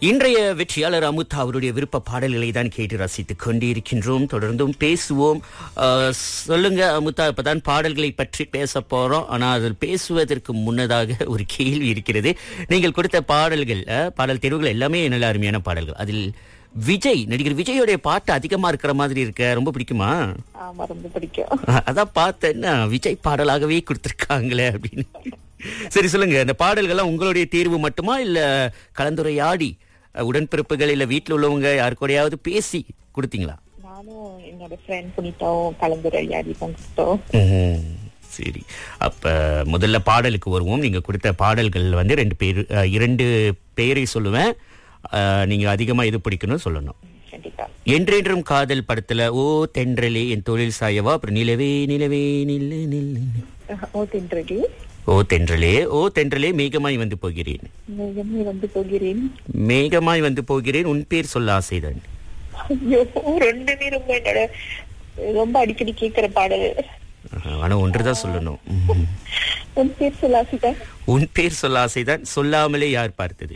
இன்றைய வெற்றியாளர் அமுதா அவருடைய விருப்ப பாடல்களை தான் கேட்டு ரசித்துக் கொண்டிருக்கின்றோம் தொடர்ந்தும் பேசுவோம் அஹ், சொல்லுங்க அமுதா இப்பதான் பாடல்களை பற்றி பேச போறோம் ஆனா அதில் பேசுவதற்கு முன்னதாக ஒரு கேள்வி இருக்கிறது நீங்கள் கொடுத்த பாடல்கள் அஹ், பாடல் தேர்வுகள் எல்லாமே நல்ல அருமையான பாடல்கள் அதில் விஜய் நடிகர் விஜயோடைய பாட்டு அதிகமா இருக்கிற மாதிரி இருக்க ரொம்ப பிடிக்குமா ஆமா ரொம்ப பிடிக்கும் அஹ், அதான் பார்த்தேன்னா விஜய் பாடலாகவே கொடுத்திருக்காங்களே அப்படின்னு சரி சொல்லுங்க இந்த பாடல்கள்லாம் உங்களுடைய தேர்வு மட்டுமா இல்ல கலந்துரையாடி அஹ், உடன்பிறப்புகள் இல்ல வீட்டுல உள்ளவங்க யாரு கூடயாவது பேசி கொடுத்தீங்களா நானும் என்னோட ஃப்ரெண்ட் புனிதாவும் கலந்துரையாடி கொடுத்தோம் ம்ஹும். சரி அப்ப முதல்ல பாடலுக்கு வருவோம் நீங்க கொடுத்த பாடல்கள் வந்து ரெண்டு பேர் அஹ், இரண்டு பெயரை சொல்லுவேன் அஹ், நீங்க அதிகமா எது பிடிக்கணும் சொல்லணும் கண்டிப்பா என்றென்றும் காதல் படத்துல ஓ தென்றலே என் தொழில் சாயவா அப்புறம் நிலவே நிலவே நில்லு நில்லு ஓ தின்றடி ஓ தென்றலே ஓ தென்றலே மேகமாய் வந்து போகிறேன் மேகமே வந்து போகிறேன் மேகமாய் வந்து போகிறேன் உன் பேர் சொல்ல ஆசைதான் ஐயோ ரெண்டுமே ரொம்ப என்னோட ரொம்ப அடிக்கடி கேக்குற பாடல் ஆஹா, ஆனா ஒன்றுதான் சொல்லணும் ம்ஹும். உன் பேர் சொல்லாசிதான் உன் பேர் சொல்ல ஆசைதான் சொல்லாமலே யார் பார்த்தது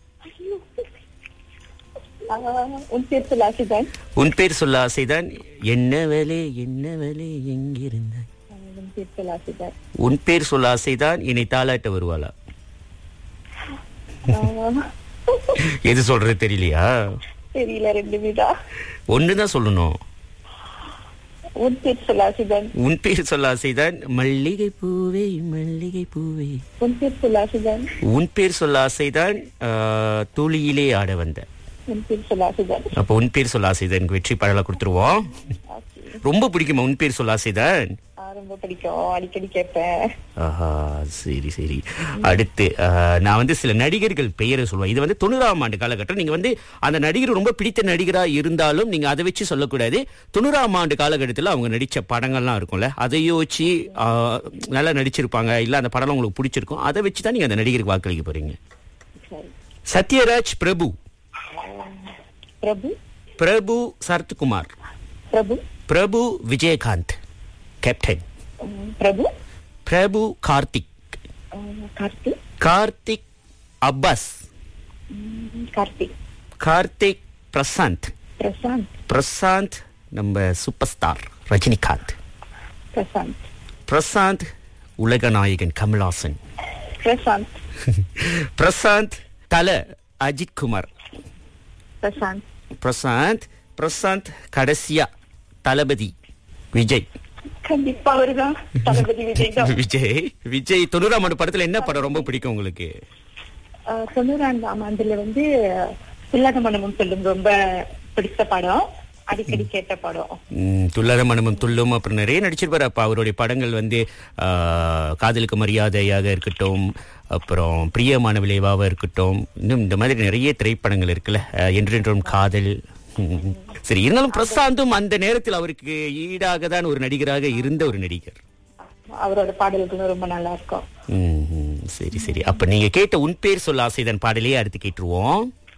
உன் பேர் சொல்லாசிதான் உன் பேர் சொல்ல ஆசைதான் என்னவலே என்னவலே எங்கிருந்தாய் உன் பேர் சொல்லாசிதான் உன் பேர் சொல்ல ஆசைதான் என்னை தாளாட்ட வருவாளா எது சொல்றது தெரியலையா தெரியல ரெண்டுமே தான் ஒண்ணுதான் சொல்லணும் உன் பேர் சொல்லாசிதான் உன் பேர் சொல்ல ஆசைதான் மல்லிகை பூவே மல்லிகை பூவே உன் பேர் சொல்லாசிதான் உன் பேர் சொல்ல ஆசைதான் ஆஹ், துளியிலே ஆட வந்த உன் பேர் சொல்லாசிதான் அப்போ உன் பேர் சொல்ல ஆசைதான் வெற்றி பாடலா கொடுத்துருவோம் ரொம்ப பிடிக்குமா உன் பேர் சொல்ல ஆசைதான் ரொம்ப பிடிக்கும் அடிக்கடி கேட்பேன் ஆஹா சரி சரி அடுத்து ஆஹ், நான் வந்து சில நடிகர்கள் பெயரை சொல்லுவேன் இது வந்து தொண்ணூறாம் ஆண்டு காலகட்டம் நீங்க வந்து அந்த நடிகர் ரொம்ப பிடித்த நடிகரா இருந்தாலும் நீங்க அதை வச்சு சொல்லக்கூடாது தொண்ணூறாம் ஆண்டு காலகட்டத்தில் அவங்க நடிச்ச படங்கள்லாம் இருக்கும்ல அதை யோசிச்சு ஆஹ், நல்லா நடிச்சிருப்பாங்க இல்ல அந்த படம் உங்களுக்கு பிடிச்சிருக்கும் அதை வச்சு தான் நீங்க அந்த நடிகருக்கு வாக்களிக்க போறீங்க சரி சத்யராஜ் பிரபு பிரபு பிரபு சரத்குமார் பிரபு பிரபு விஜயகாந்த் கேப்டன் உம், பிரபு பிரபு கார்த்திக் உம், கார்த்தி கார்த்திக் அப்பாஸ் உம், கார்த்திக் கார்த்திக் பிரசாந்த் பிரசாந்த் பிரசாந்த் நம்ம சூப்பர் ஸ்டார் ரஜினிகாந்த் பிரசாந்த் பிரசாந்த் உலக நாயகன் கமல்ஹாசன் பிரசாந்த் பிரசாந்த் தல அஜித் குமார் பிரசாந்த் பிரசாந்த் பிரசாந்த் கடைசியா தளபதி விஜய் கண்டிப்பா அவர்தான் தளபதி விஜய் தான் விஜய் விஜய் தொண்ணூறாம் ஆண்டு படத்துல என்ன படம் ரொம்ப பிடிக்கும் உங்களுக்கு ஆஹ், தொண்ணூறாம் ஆண்டுல வந்து இல்லாத மனமும் சொல்லும் ரொம்ப பிடிச்ச படம் அடிக்கடி கேட்ட படம் ம், துள்ளாத மனமும் துள்ளும் அப்புறம் நிறைய நடிச்சிருப்பாரு அப்ப அவருடைய படங்கள் வந்து ஆ, காதலுக்கு மரியாதையாக இருக்கட்டும் அப்புறம் பிரியமான விளைவாக இருக்கட்டும் இன்னும் இந்த மாதிரி நிறைய திரைப்படங்கள் இருக்குல்ல ஆ, என்றென்றும் காதல் ம். சரி இருந்தாலும் பிரசாந்தும் அந்த நேரத்தில் அவருக்கு ஈடாக தான் ஒரு நடிகராக இருந்த ஒரு நடிகர் அவரோட பாடல்களும் ரொம்ப நல்லா இருக்கும் ம், ம். சரி சரி அப்ப நீங்க கேட்ட உன் பேர் சொல்ல ஆசைதான் பாடலையே அடுத்து கேட்டுருவோம்